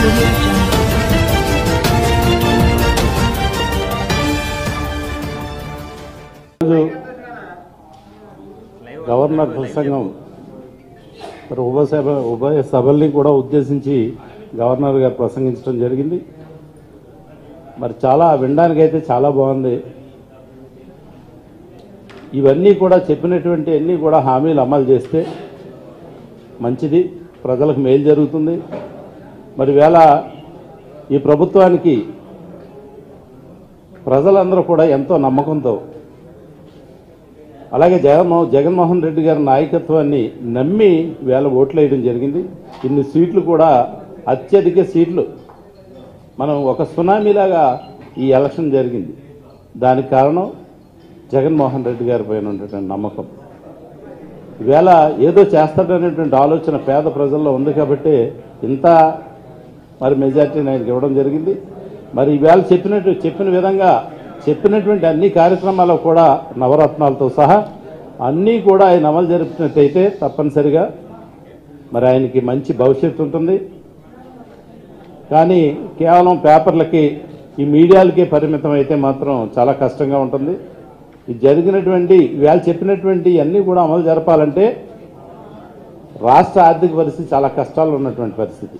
audio jungle. ఈరోజు governor ప్రసంగం మరి ఉభయ సభ ఉభయ సభల్ని కూడా ఉద్దేశించి గవర్నర్ గారు ప్రసంగించడం జరిగింది మరి చాలా వినడానికైతే చాలా బాగుంది ఇవన్నీ కూడా చెప్పినటువంటి అన్నీ కూడా హామీలు అమలు చేస్తే మంచిది ప్రజలకు మేలు జరుగుతుంది మరి వేళ ఈ ప్రభుత్వానికి ప్రజలందరూ కూడా ఎంతో నమ్మకంతో అలాగే జగన్మోహన్ జగన్మోహన్ రెడ్డి గారి నాయకత్వాన్ని నమ్మి వేల ఓట్లు వేయడం జరిగింది ఇన్ని సీట్లు కూడా అత్యధిక సీట్లు మనం ఒక సునామీలాగా ఈ ఎలక్షన్ జరిగింది దానికి కారణం జగన్మోహన్ రెడ్డి గారి పైన ఉన్నటువంటి నమ్మకం ఈవేళ ఏదో చేస్తాడనేటువంటి ఆలోచన పేద ప్రజల్లో ఉంది కాబట్టి ఇంత మరి మెజార్టీని ఆయనకి ఇవ్వడం జరిగింది మరి ఈవేళ చెప్పినట్టు చెప్పిన విధంగా చెప్పినటువంటి అన్ని కార్యక్రమాలు కూడా నవరత్నాలతో సహా అన్నీ కూడా ఆయన అమలు జరిపినట్టయితే తప్పనిసరిగా మరి ఆయనకి మంచి భవిష్యత్తు ఉంటుంది కానీ కేవలం పేపర్లకి ఈ మీడియాలకే పరిమితం అయితే మాత్రం చాలా కష్టంగా ఉంటుంది ఇది జరిగినటువంటి ఇవాళ చెప్పినటువంటి అన్నీ కూడా అమలు జరపాలంటే రాష్ట్ర ఆర్థిక పరిస్థితి చాలా కష్టాలు ఉన్నటువంటి పరిస్థితి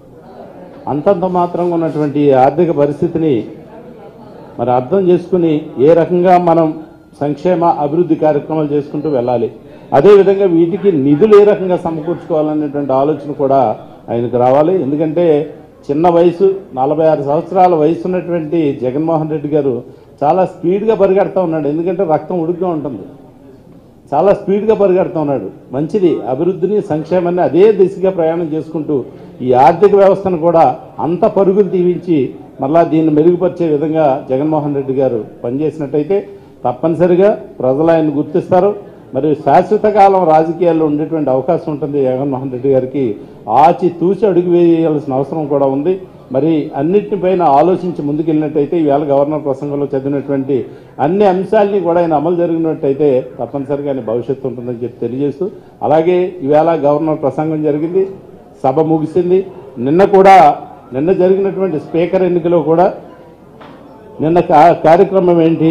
అంతంత మాత్రంగా ఉన్నటువంటి ఈ ఆర్థిక పరిస్థితిని మరి అర్థం చేసుకుని ఏ రకంగా మనం సంక్షేమ అభివృద్ధి కార్యక్రమాలు చేసుకుంటూ వెళ్ళాలి అదేవిధంగా వీటికి నిధులు ఏ రకంగా సమకూర్చుకోవాలనేటువంటి ఆలోచన కూడా ఆయనకు రావాలి ఎందుకంటే చిన్న వయసు నలభై ఆరు సంవత్సరాల వయసు ఉన్నటువంటి జగన్మోహన్ రెడ్డి గారు చాలా స్పీడ్గా పరిగెడతా ఉన్నాడు ఎందుకంటే రక్తం ఉడుగ్గా ఉంటుంది చాలా స్పీడ్గా పరిగెడుతూ ఉన్నాడు మంచిది అభివృద్ధిని సంక్షేమాన్ని అదే దిశగా ప్రయాణం చేసుకుంటూ ఈ ఆర్థిక వ్యవస్థను కూడా అంత పరుగులు తీవించి మళ్ళా దీన్ని మెరుగుపరిచే విధంగా జగన్మోహన్ రెడ్డి గారు పనిచేసినట్టయితే తప్పనిసరిగా ప్రజలు ఆయన గుర్తిస్తారు మరియు శాశ్వత కాలం రాజకీయాల్లో ఉండేటువంటి అవకాశం ఉంటుంది జగన్మోహన్ రెడ్డి గారికి ఆచి తూచి అడుగు వేయాల్సిన అవసరం కూడా ఉంది మరి అన్నిటిపైన ఆలోచించి ముందుకెళ్ళినట్టయితే ఈవేళ గవర్నర్ ప్రసంగంలో చదివినటువంటి అన్ని అంశాలని కూడా ఆయన అమలు జరిగినట్టయితే తప్పనిసరిగా ఆయన భవిష్యత్తు ఉంటుందని చెప్పి తెలియజేస్తూ అలాగే ఈవేళ గవర్నర్ ప్రసంగం జరిగింది సభ ముగిసింది నిన్న కూడా నిన్న జరిగినటువంటి స్పీకర్ ఎన్నికలో కూడా నిన్న కా- కార్యక్రమం ఏంటి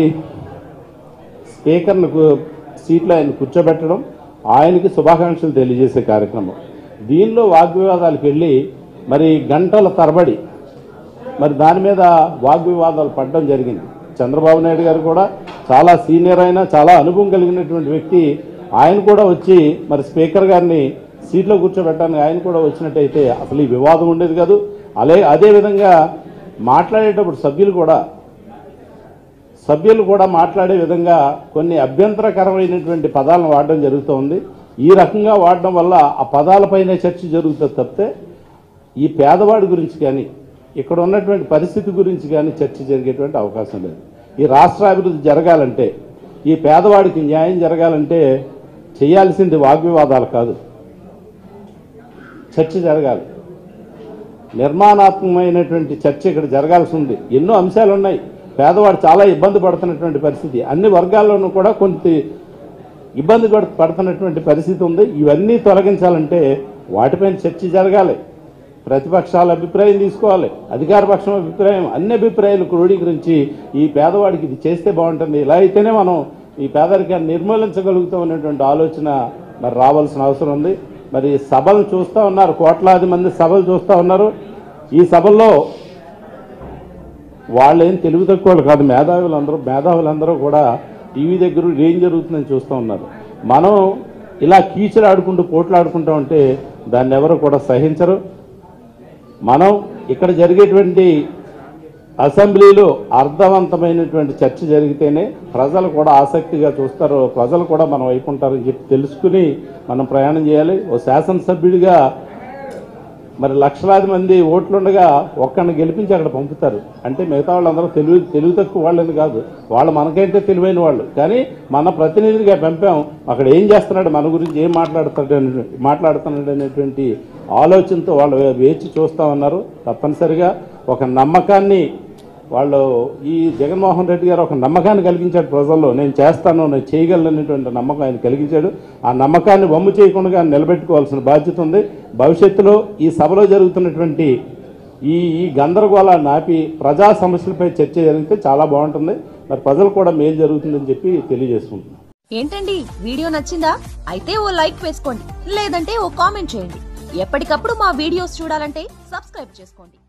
స్పీకర్ను కు- సీట్లో ఆయన కూర్చోబెట్టడం ఆయనకి శుభాకాంక్షలు తెలియజేసే కార్యక్రమం దీనిలో వాగ్వివాదాలకు వెళ్ళి మరి గంటల తరబడి మరి దాని మీద వాగ్వివాదాలు పడడం జరిగింది చంద్రబాబు నాయుడు గారు కూడా చాలా సీనియర్ అయిన చాలా అనుభవం కలిగినటువంటి వ్యక్తి ఆయన కూడా వచ్చి మరి స్పీకర్ గారిని సీట్లో కూర్చోబెట్టడానికి ఆయన కూడా వచ్చినట్టయితే అసలు ఈ వివాదం ఉండేది కాదు అలే అదేవిధంగా మాట్లాడేటప్పుడు సభ్యులు కూడా సభ్యులు కూడా మాట్లాడే విధంగా కొన్ని అభ్యంతరకరమైనటువంటి పదాలను వాడడం జరుగుతోంది ఈ రకంగా వాడడం వల్ల ఆ పదాలపైనే చర్చ జరుగుతుంది తప్పితే ఈ పేదవాడి గురించి కానీ ఇక్కడ ఉన్నటువంటి పరిస్థితి గురించి కానీ చర్చ జరిగేటువంటి అవకాశం లేదు ఈ రాష్ట్ర అభివృద్ధి జరగాలంటే ఈ పేదవాడికి న్యాయం జరగాలంటే చేయాల్సింది వాగ్వివాదాలు కాదు చర్చ జరగాలి నిర్మాణాత్మకమైనటువంటి చర్చ ఇక్కడ జరగాల్సి ఉంది ఎన్నో అంశాలు ఉన్నాయి పేదవాడు చాలా ఇబ్బంది పడుతున్నటువంటి పరిస్థితి అన్ని వర్గాల్లోనూ కూడా కొంత ఇబ్బంది పడు- పడుతున్నటువంటి పరిస్థితి ఉంది ఇవన్నీ తొలగించాలంటే వాటిపైన చర్చ జరగాలి ప్రతిపక్షాల అభిప్రాయం తీసుకోవాలి అధికార పక్షం అభిప్రాయం అన్ని అభిప్రాయాలు క్రోడీకరించి ఈ పేదవాడికి ఇది చేస్తే బాగుంటుంది ఇలా అయితేనే మనం ఈ పేదరికాన్ని నిర్మూలించగలుగుతాం అనేటువంటి ఆలోచన మరి రావాల్సిన అవసరం ఉంది మరి సభలు చూస్తూ ఉన్నారు కోట్లాది మంది సభలు చూస్తూ ఉన్నారు ఈ సభల్లో వాళ్ళేం తెలివి తక్కువ వాళ్ళు కాదు మేధావులందరూ మేధావులందరూ కూడా టీవీ దగ్గర ఏం జరుగుతుందని చూస్తూ ఉన్నారు మనం ఇలా కీచులు ఆడుకుంటూ పోట్లు ఆడుకుంటూ ఉంటే దాన్ని ఎవరు కూడా సహించరు మనం ఇక్కడ జరిగేటువంటి అసెంబ్లీలో అర్థవంతమైనటువంటి చర్చ జరిగితేనే ప్రజలు కూడా ఆసక్తిగా చూస్తారు ప్రజలు కూడా మన వైపు ఉంటారని చెప్పి తెలుసుకుని మనం ప్రయాణం చేయాలి ఓ శాసనసభ్యుడిగా మరి లక్షలాది మంది ఓట్లుండగా ఒక్కడిని గెలిపించి అక్కడ పంపుతారు అంటే మిగతా వాళ్ళందరూ తెలివి తెలివి తక్కువ వాళ్ళని కాదు వాళ్ళు మనకైతే తెలివైన వాళ్ళు కానీ మన ప్రతినిధిగా పంపాం అక్కడ ఏం చేస్తున్నాడు మన గురించి ఏం మాట్లాడుతాడు అనే- మాట్లాడుతున్నాడు అనేటువంటి ఆలోచనతో వాళ్ళు వేచి చూస్తా ఉన్నారు తప్పనిసరిగా ఒక నమ్మకాన్ని వాళ్ళు ఈ జగన్మోహన్ రెడ్డి గారు ఒక నమ్మకాన్ని కలిగించాడు ప్రజల్లో నేను చేస్తాను నేను చేయగలను అనేటువంటి నమ్మకం ఆయన కలిగించాడు ఆ నమ్మకాన్ని వమ్ము చేయకుండా నిలబెట్టుకోవాల్సిన బాధ్యత ఉంది భవిష్యత్తులో ఈ సభలో జరుగుతున్నటువంటి ఈ ఈ గందరగోళాన్ని ఆపి ప్రజా సమస్యలపై చర్చ జరిగితే చాలా బాగుంటుంది మరి ప్రజలు కూడా మేలు జరుగుతుందని చెప్పి తెలియజేసుకుంటున్నాను ఏంటండి వీడియో నచ్చిందా అయితే ఓ లైక్ వేసుకోండి లేదంటే ఓ కామెంట్ చేయండి ఎప్పటికప్పుడు మా వీడియోస్ చూడాలంటే సబ్స్క్రైబ్ చేసుకోండి